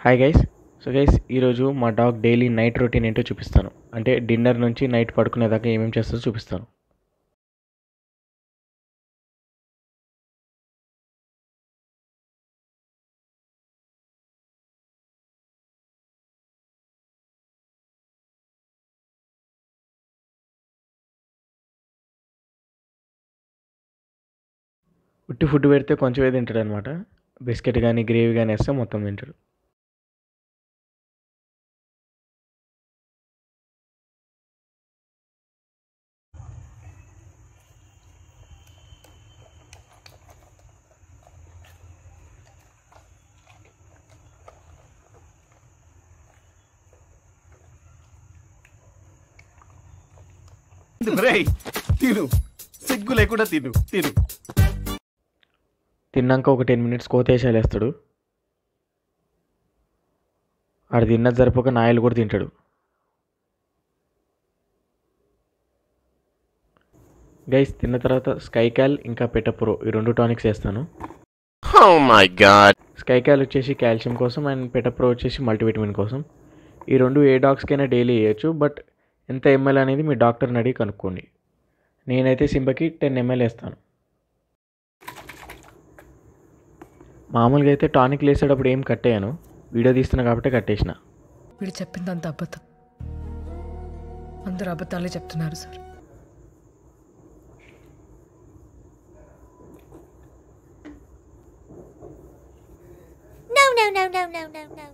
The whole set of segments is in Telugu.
హాయ్ గైస్ సో గైస్ ఈరోజు మా డాగ్ డైలీ నైట్ రొటీన్ ఏంటో చూపిస్తాను అంటే డిన్నర్ నుంచి నైట్ పడుకునేదాకా ఏమేమి చేస్తుందో చూపిస్తాను ఉట్టి ఫుడ్ పెడితే కొంచెమే తింటాడు అనమాట బిస్కెట్ కానీ గ్రేవీ కానీ వేస్తే మొత్తం తింటాడు రేయ్ తిను సిగ్గు లేకుండా తిను తిను తిన్నాక ఒక టెన్ మినిట్స్ కోతేసాలు వేస్తాడు ఆడు తిన్నది సరిపోక నాయలు కూడా తింటాడు గైస్ తిన్న తర్వాత స్కై క్యాల్ ఇంకా పెటప్రో ఈ రెండు టానిక్స్ వేస్తాను Oh my god. Sky cal వచ్చేసి కాల్షియం కోసం అండ్ పెటప్రో వచ్చేసి మల్టీవిటమిన్ కోసం ఈ రెండు ఏ డాగ్స్కైనా డైలీ వేయచ్చు బట్ ఎంత ఎంఎల్ అనేది మీ డాక్టర్ని అడిగి కనుక్కోండి నేనైతే సింబకి టెన్ ఎంఎల్ వేస్తాను మామూలుగా అయితే టానిక్ వేసేటప్పుడు ఏం కట్టేయను వీడియో తీస్తున్నా కాబట్టి కట్టేసిన వీడు చెప్పిందంత అబద్ధం అందరూ అబద్ధాలే చెప్తున్నారు sir No, no, no, no, no, no, no.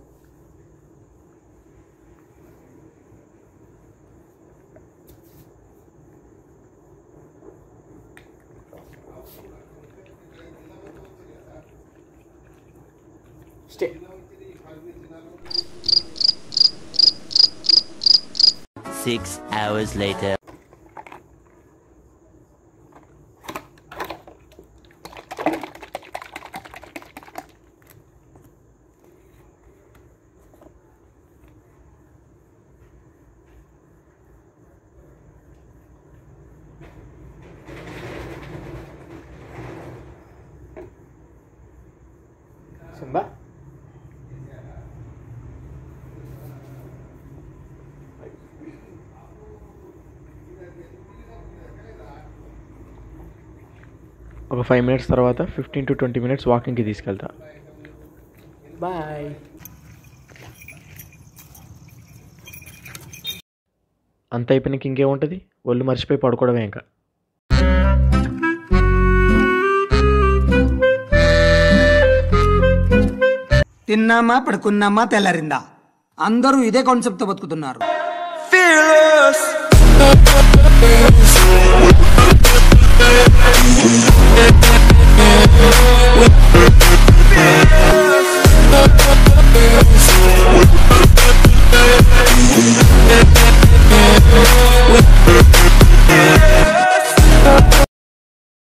Stay Six hours later. Simba ఒక ఫైవ్ మినిట్స్ తర్వాత ఫిఫ్టీన్ టు ట్వంటీ మినిట్స్ వాకింగ్కి తీసుకెళ్తా బాయ్ అంత అయిపోయినాక ఇంకేముంటుంది ఒళ్ళు మర్చిపోయి పడుకోవడమే ఇంకా తిన్నామా పడుకున్నామా తెల్లారిందా అందరూ ఇదే కాన్సెప్ట్తో బతుకుతున్నారు fearless.